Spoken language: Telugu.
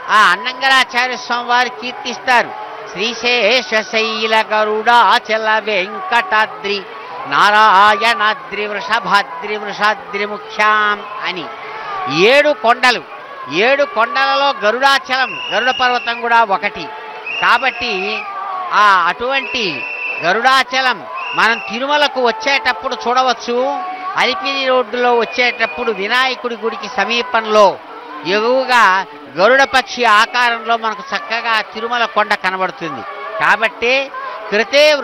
ఆ అన్నంగరాచార్య స్వామి వారు కీర్తిస్తారు శ్రీశేషశైల గరుడాచల వెంకటాద్రి నారాయణాద్రి వృషభాద్రి వృషాద్రి ముఖ్యాం అని ఏడు కొండలు ఏడు కొండలలో గరుడాచలం గరుడ పర్వతం కూడా ఒకటి కాబట్టి ఆ అటువంటి గరుడాచలం మనం తిరుమలకు వచ్చేటప్పుడు చూడవచ్చు అలిపిరి రోడ్డులో వచ్చేటప్పుడు వినాయకుడి గుడికి సమీపంలో ఎగువగా గరుడ పక్షి ఆకారంలో మనకు చక్కగా తిరుమల కొండ కనబడుతుంది కాబట్టి కృతే